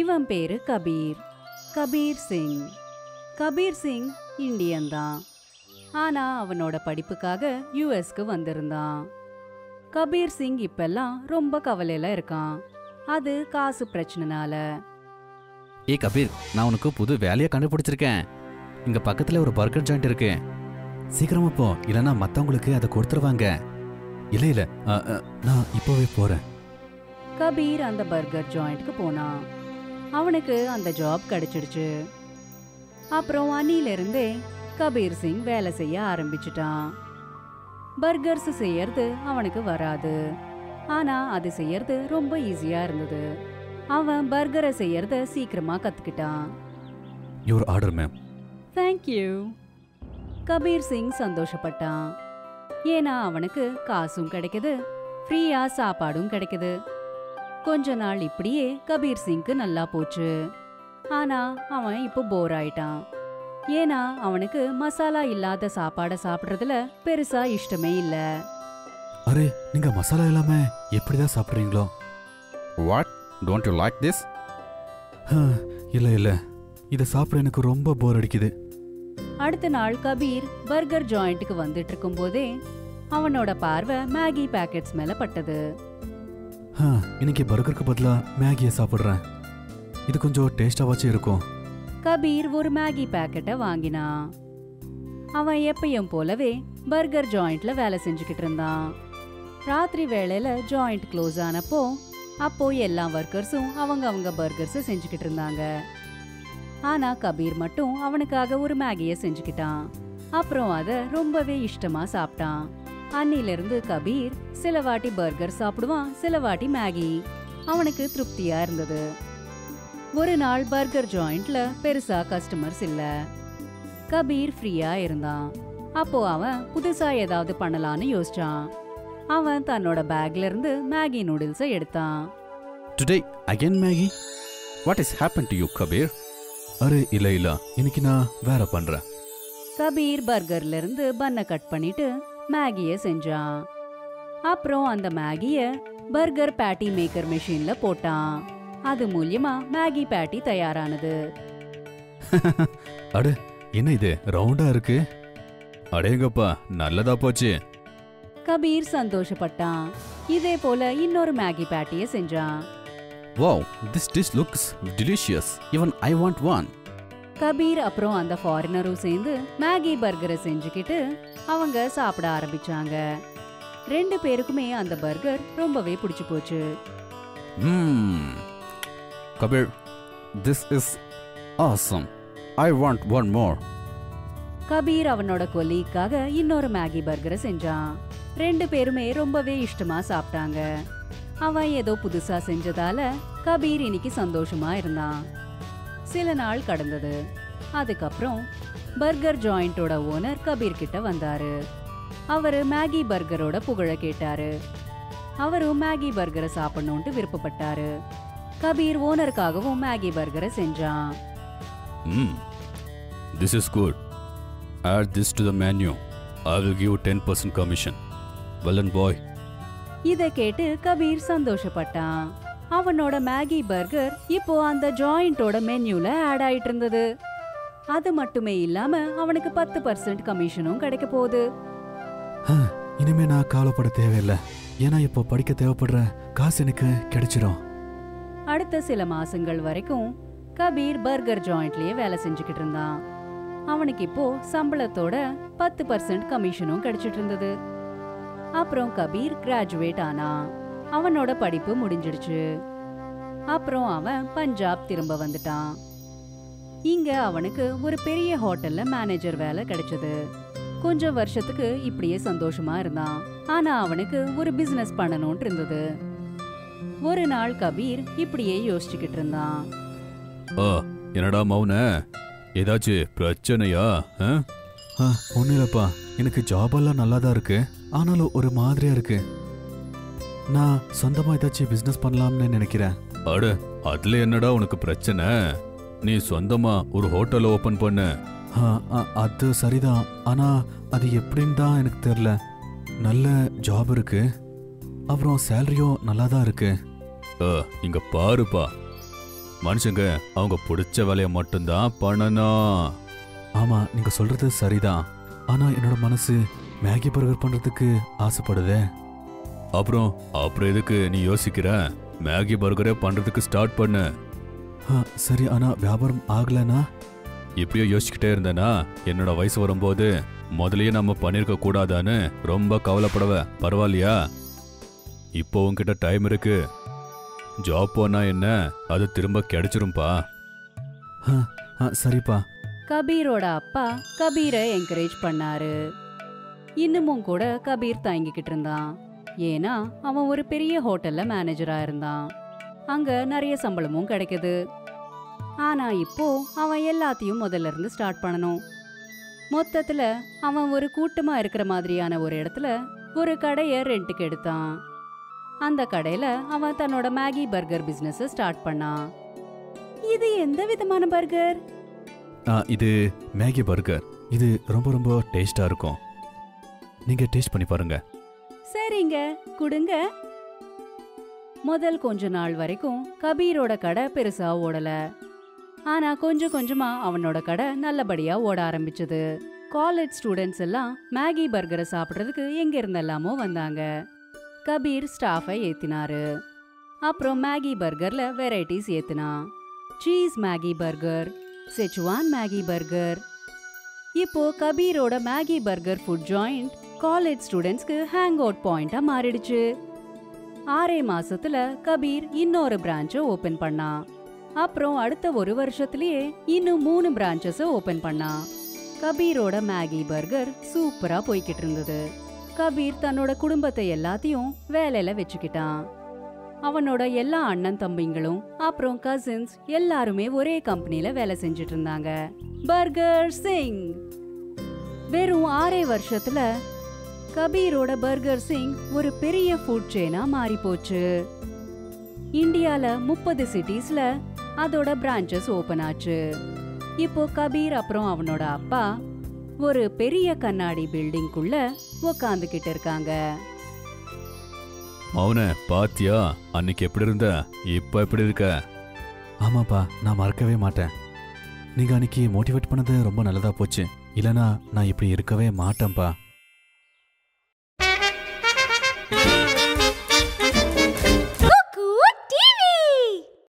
இவன் பேரு கபீர் கபீர் சிங் கபீர் சிங் இந்தியன் தான் ஆனா அவனோட படிப்புக்காக யுஎஸ்க்கு வந்திருந்தான் கபீர் சிங் இப்பெல்லாம் ரொம்ப கவலையில இருக்கான் அது காசு பிரச்சனைனால ஏ கபீர் நான் உனக்கு புது வேலையை கண்டுபிடிச்சிருக்கேன் இங்க பக்கத்துல ஒரு பர்கர் ஜாயிண்ட் இருக்கு சீக்கிரமா போ இல்லைன்னா மத்தவங்களுக்கு அதை கொடுத்துருவாங்க இல்ல இல்ல அ, அ, நான் இப்போவே போறேன் கபீர் அந்த பர்கர் ஜாயிண்ட்க்கு போனான் அவனுக்கு அந்த ஜாப் கிடைச்சிடுச்சு அப்புறம் அன்னில இருந்தே கபீர் சிங் வேலை செய்ய ஆரம்பிச்சிட்டான் பர்கர்ஸ் செய்யறது அவனுக்கு வராது ஆனா அது செய்யறது ரொம்ப ஈஸியா இருந்தது அவன் பர்கரை செய்யறத சீக்கிரமா கத்துக்கிட்டான் your order ma'am thank you Kabir Singh சந்தோஷப்பட்டான் ஏன்னா அவனுக்கு காசும் கிடைக்குது ஃப்ரீயா சாப்பாடும் கிடைக்குது கொஞ்ச நாள் இப்படியே கபீர் சிங்க்கு நல்லா போச்சு ஆனா அவன் இப்போ போர் ஆயிட்டான் ஏன்னா அவனுக்கு மசாலா இல்லாத சாப்பாடை சாப்பிடுறதுல பெருசா இஷ்டமே இல்ல அரே நீங்க மசாலா இல்லாம எப்படிதான் சாப்பிடுறீங்களோ what don't you like this இல்ல இல்ல இதை சாப்பிட எனக்கு ரொம்ப போர் அடிக்குது அடுத்த நாள் கபீர் பர்கர் ஜாயிண்ட்டுக்கு வந்துட்டு இருக்கும்போதே அவனோட பார்வை மேகி பாக்கெட்ஸ் மேல பட்டது ஆ, இன்னைக்கு பர்கருக்கு பதிலா மேகியை சாப்பிடுறேன் இது கொஞ்சம் டேஸ்டாவாச்சும் இருக்கும் கபீர் ஒரு மேகி பாக்கெட்டை வாங்கினான் அவன் எப்பயும் போலவே பர்கர் ஜாயிண்ட்ல வேலை செஞ்சுக்கிட்டு இருந்தான் ராத்திரி வேளையில ஜாயிண்ட் க்ளோஸ் ஆனப்போ அப்போ எல்லா ஒர்க்கர்ஸும் அவங்க அவங்க பர்கர்ஸை செஞ்சுக்கிட்டு இருந்தாங்க ஆனா கபீர் மட்டும் அவனுக்காக ஒரு மேகியை செஞ்சுக்கிட்டான் அப்புறம் அதை ரொம்பவே இஷ்டமா சாப்பிட்டான் அன்னிலிருந்து கபீர் சில வாட்டி பர்கர் சாப்பிடுவான் சில வாட்டி மேகி அவனுக்கு திருப்தியா இருந்தது ஒரு நாள் பர்கர் ஜாயிண்ட்ல பெருசா கஸ்டமர்ஸ் இல்ல கபீர் ஃப்ரீயா இருந்தான் அப்போ அவன் புதுசா ஏதாவது பண்ணலான்னு யோசிச்சான் அவன் தன்னோட பேக்ல இருந்து மேகி நூடுல்ஸை எடுத்தான் today again Maggi what is happen to you Kabir அரே இல்ல இல்ல இன்னைக்கு நான் வேற பண்றேன் கபீர் பர்கர்ல இருந்து பன்னை கட் பண்ணிட்டு மேகிய செஞ்சான் அப்புறம் அந்த மேகிய பர்கர் பேட்டி மேக்கர் மெஷின்ல போட்டான் அது மூலியமா மேகி பேட்டி தயாரானது அட என்ன இது ரவுண்டா இருக்கு அடேங்கப்பா நல்லதா போச்சு கபீர் சந்தோஷப்பட்டான் இதே போல இன்னொரு மேகி பேட்டிய செஞ்சான் wow this dish looks delicious even I want one Kabir அப்புறம் அந்த ஃபாரினரும் சேர்ந்து மேகி பர்கரை செஞ்சுக்கிட்டு அவங்க சாப்பிட ஆரம்பிச்சாங்க ரெண்டு பேருக்குமே அந்த பர்கர் ரொம்பவே பிடிச்சு போச்சு ம் Kabir this is awesome I want one more Kabir அவனோட கொலீக்காக இன்னொரு மேகி பர்கரை செஞ்சான் ரெண்டு பேருமே ரொம்பவே இஷ்டமா சாப்பிட்டாங்க அவன் ஏதோ புதுசா செஞ்சதால கபீர் இன்னைக்கு சந்தோஷமா இருந்தான் சில நாள் கடந்தது அதுக்கப்புறம் பர்கர் ஜாயிண்டோட ஓனர் கபீர் கிட்ட வந்தாரு அவரு மேகி பர்கரோட புகழ கேட்டாரு அவரும் மேகி பர்கரை சாப்பிடணும்ட்டு விருப்பப்பட்டாரு கபீர் ஓனருக்காகவும் மேகி பர்கரை செஞ்சான் hmm this is good add this to the menu I will give ten percent commission வெல்லன் பாய் இத கேட்டு கபீர் சந்தோஷப்பட்டான் அவனோட மேகி பர்கர் இப்போ அந்த ஜாயிண்டோட மெனுல ஆட் ஆயிட்டு இருந்தது அது மட்டுமே இல்லாம அவனுக்கு பத்து பர்சன்ட் கமிஷனும் கிடைக்க போகுது இனிமே நான் கவலைப்பட தேவையில்லை ஏன்னா இப்போ படிக்க தேவைப்படுற காசு எனக்கு கிடைச்சிடும் அடுத்த சில மாசங்கள் வரைக்கும் கபீர் பர்கர் ஜாயிண்ட்லயே வேலை செஞ்சுக்கிட்டு இருந்தான் அவனுக்கு இப்போ சம்பளத்தோட பத்து பர்சன்ட் கமிஷனும் கிடைச்சிட்டு இருந்தது அப்புறம் கபீர் கிராஜுவேட் ஆனான் அவனோட படிப்பு முடிஞ்சிடுச்சு அப்புறம் அவன் பஞ்சாப் திரும்ப வந்துட்டான் இங்க அவனுக்கு ஒரு பெரிய ஹோட்டல்ல மேனேஜர் வேலை கிடைச்சது கொஞ்சம் வருஷத்துக்கு இப்படியே சந்தோஷமா இருந்தான் ஆனா அவனுக்கு ஒரு பிசினஸ் பண்ணணும்னு இருந்தது ஒரு நாள் கபீர் இப்படியே யோசிச்சுக்கிட்டு இருந்தான் ஆ என்னடா மௌன ஏதாச்சும் பிரச்சனையா ஒன்றும் இல்லைப்பா எனக்கு ஜாப் எல்லாம் நல்லா தான் இருக்கு ஆனாலும் ஒரு மாதிரியா இருக்கு நான் சொந்தமா ஏதாச்சும் பிசினஸ் பண்ணலாம்னு நினைக்கிறேன் அட அதுல என்னடா உனக்கு பிரச்சனை நீ சொந்தமா ஒரு ஹோட்டல் ஓபன் பண்ண அது சரிதான் ஆனா அது எப்படின்னு தான் எனக்கு தெரியல நல்ல ஜாப் இருக்கு அப்புறம் சேலரியும் நல்லா தான் இருக்கு இங்க பாருப்பா மனுஷங்க அவங்க பிடிச்ச வேலையை மட்டும்தான் பண்ணணும் ஆமா நீங்க சொல்றது சரிதான் ஆனா என்னோட மனசு மேகி பர்கர் பண்றதுக்கு ஆசைப்படுதே அப்புறம் அப்புறம் எதுக்கு நீ யோசிக்கிற மேகி பர்கரே பண்றதுக்கு ஸ்டார்ட் பண்ணு சரி ஆனா வியாபாரம் ஆகலனா இப்படியோ யோசிச்சுக்கிட்டே இருந்தேனா என்னோட வயசு வரும்போது முதல்லயே நம்ம பண்ணிருக்க கூடாதான்னு ரொம்ப கவலைப்படவ பரவாயில்லையா இப்போ உன்கிட்ட டைம் இருக்கு ஜாப் போனா என்ன அது திரும்ப கிடைச்சிரும்பா சரிப்பா கபீரோட அப்பா கபீரை என்கரேஜ் பண்ணாரு இன்னமும் கூட கபீர் தயங்கிக்கிட்டு இருந்தான் ஏன்னா அவன் ஒரு பெரிய ஹோட்டல்ல மேனேஜரா இருந்தான் அங்க நிறைய சம்பளமும் கிடைக்குது ஆனா இப்போ அவன் எல்லாத்தையும் முதல்ல இருந்து ஸ்டார்ட் பண்ணணும் மொத்தத்துல அவன் ஒரு கூட்டமா இருக்கிற மாதிரியான ஒரு இடத்துல ஒரு கடைய ரெண்ட்டுக்கு எடுத்தான் அந்த கடையில அவன் தன்னோட மேகி பர்கர் பிசினஸ் ஸ்டார்ட் பண்ணான் இது எந்த விதமான பர்கர் ஆ, இது மேகி பர்கர் இது ரொம்ப ரொம்ப டேஸ்டா இருக்கும் நீங்க டேஸ்ட் பண்ணி பாருங்க சரிங்க குடுங்க முதல் கொஞ்ச நாள் வரைக்கும் கபீரோட கடை பெருசா ஓடல ஆனா கொஞ்சம் கொஞ்சமா அவனோட கடை நல்லபடியா ஓட ஆரம்பிச்சது காலேஜ் ஸ்டூடெண்ட்ஸ் எல்லாம் மேகி பர்கரை சாப்பிட்றதுக்கு எங்க இருந்தெல்லாமோ வந்தாங்க கபீர் ஸ்டாஃபை ஏத்தினாரு அப்புறம் மேகி பர்கர்ல வெரைட்டிஸ் ஏத்துனா cheese Maggi burger Schezwan Maggi burger இப்போ கபீரோட Maggi burger food joint college ஸ்டூடெண்ட்ஸ்க்கு ஹேங் அவுட் பாயிண்டா மாறிடுச்சு ஆறே மாசத்துல கபீர் இன்னொரு பிரான்ச்சை ஓபன் பண்ணான் அப்புறம் அடுத்த ஒரு வருஷத்திலேயே இன்னும் மூணு பிரான்ச்சஸ ஓபன் பண்ணான் கபீரோட மேகி பர்கர் சூப்பரா போய்கிட்டு இருந்தது கபீர் தன்னோட குடும்பத்தை எல்லாத்தையும் வேலையில வச்சுக்கிட்டான் அவனோட எல்லா அண்ணன் தம்பிங்களும் அப்புறம் கசின்ஸ் எல்லாருமே ஒரே கம்பெனில வேலை செஞ்சுட்டு இருந்தாங்க பர்கர் சிங் வெறும் ஆறே வருஷத்துல கபீரோட பர்கர் சிங் ஒரு பெரிய ஃபுட் செயினா மாறி போச்சு இந்தியால முப்பது சிட்டிஸ்ல அதோட பிரான்ச்சஸ் ஓபன் ஆச்சு இப்போ கபீர் அப்புறம் அவனோட அப்பா ஒரு பெரிய கண்ணாடி பில்டிங்குள்ள உக்காந்துகிட்டு இருக்காங்க மௌன பாத்தியா அன்னைக்கு எப்படி இருந்த இப்ப எப்படி இருக்க ஆமாப்பா நான் மறக்கவே மாட்டேன் நீங்க அன்னைக்கு மோட்டிவேட் பண்ணது ரொம்ப நல்லதா போச்சு இல்லனா நான் இப்படி இருக்கவே மாட்டேன்ப்பா